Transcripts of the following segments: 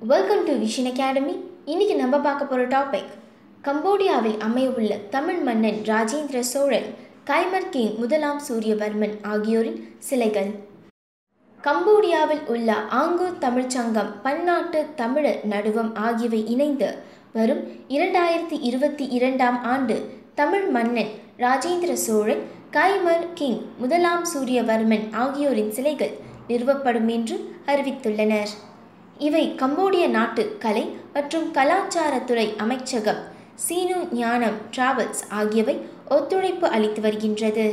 welcome to vision academy இன்னைக்கு நம்ம பார்க்க போகிற டாபிக் கம்போடியாவில் அமையவுள்ள தமிழ் மன்னன் ராஜேந்திர சோழன் கைமர் கிங் முதலாம் சூரியவர்மன் ஆகியோரின் சிலைகள் கம்போடியாவில் உள்ள ஆங்கூர் தமிழ்ச் சங்கம் பன்னாட்டு தமிழர் நடுவம் ஆகியவை இணைந்து வரும் இரண்டாயிரத்தி இருபத்தி இரண்டாம் ஆண்டு தமிழ் மன்னன் ராஜேந்திர சோழன் கைமர் கிங் முதலாம் சூரியவர்மன் ஆகியோரின் சிலைகள் நிறுவப்படும் என்று அறிவித்துள்ளனர் இவை கம்போடிய நாட்டு கலை மற்றும் கலாச்சாரத்துறை அமைச்சகம் சீனு ஞானம் டிராவல்ஸ் ஆகியவை ஒத்துழைப்பு அளித்து வருகின்றது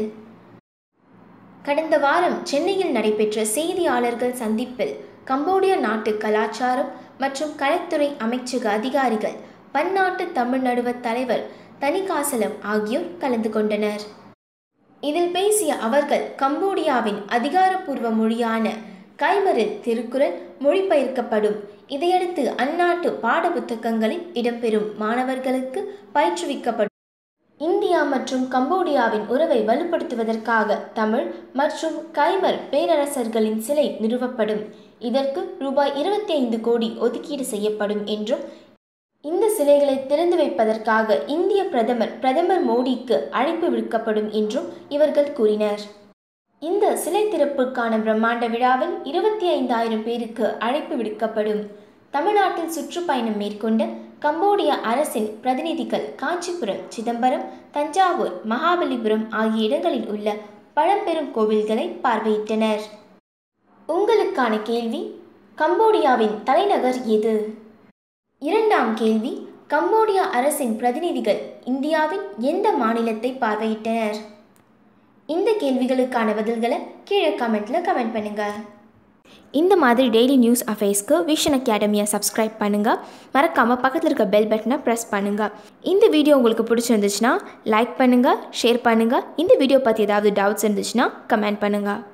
கடந்த வாரம் சென்னையில் நடைபெற்ற செய்தியாளர்கள் சந்திப்பில் கம்போடிய நாட்டு கலாச்சாரம் மற்றும் கலைத்துறை அமைச்சக அதிகாரிகள் பன்னாட்டு தமிழ் நடுவ தலைவர் தனிகாசலம் ஆகியோர் கலந்து கொண்டனர் இதில் பேசிய அவர்கள் கம்போடியாவின் அதிகாரப்பூர்வ மொழியான கைமரில் திருக்குறள் மொழிபெயர்க்கப்படும் இதையடுத்து அந்நாட்டு பாட புத்தகங்களில் இடம்பெறும் மாணவர்களுக்கு பயிற்றுவிக்கப்படும் இந்தியா மற்றும் கம்போடியாவின் உறவை வலுப்படுத்துவதற்காக தமிழ் மற்றும் கைமர் பேரரசர்களின் சிலை நிறுவப்படும் இதற்கு ரூபாய் இருபத்தி ஐந்து கோடி ஒதுக்கீடு செய்யப்படும் என்றும் இந்த சிலைகளை திறந்து வைப்பதற்காக இந்திய பிரதமர் பிரதமர் மோடிக்கு அழைப்பு விடுக்கப்படும் என்றும் இவர்கள் கூறினர் இந்த சிலை திறப்புக்கான பிரம்மாண்ட விழாவில் இருபத்தி ஐந்தாயிரம் பேருக்கு அழைப்பு விடுக்கப்படும் தமிழ்நாட்டில் சுற்றுப்பயணம் மேற்கொண்ட கம்போடிய அரசின் பிரதிநிதிகள் காஞ்சிபுரம் சிதம்பரம் தஞ்சாவூர் மகாபலிபுரம் ஆகிய இடங்களில் உள்ள பழம்பெரும் கோவில்களை பார்வையிட்டனர் உங்களுக்கான கேள்வி கம்போடியாவின் தலைநகர் எது இரண்டாம் கேள்வி கம்போடியா அரசின் பிரதிநிதிகள் இந்தியாவின் எந்த மாநிலத்தை பார்வையிட்டனர் இந்த கேள்விகளுக்கான பதில்களை கீழே கமெண்ட்ல கமெண்ட் பண்ணுங்க இந்த மாதிரி டெய்லி நியூஸ் அஃபேர்ஸ்க்கு விஷன் அகாடமியை சப்ஸ்கிரைப் பண்ணுங்கள் மறக்காமல் பக்கத்தில் இருக்க பெல் பட்டனை ப்ரெஸ் பண்ணுங்கள் இந்த வீடியோ உங்களுக்கு பிடிச்சிருந்துச்சுன்னா லைக் பண்ணுங்கள் ஷேர் பண்ணுங்கள் இந்த வீடியோ பற்றி ஏதாவது டவுட்ஸ் இருந்துச்சுன்னா கமெண்ட் பண்ணுங்கள்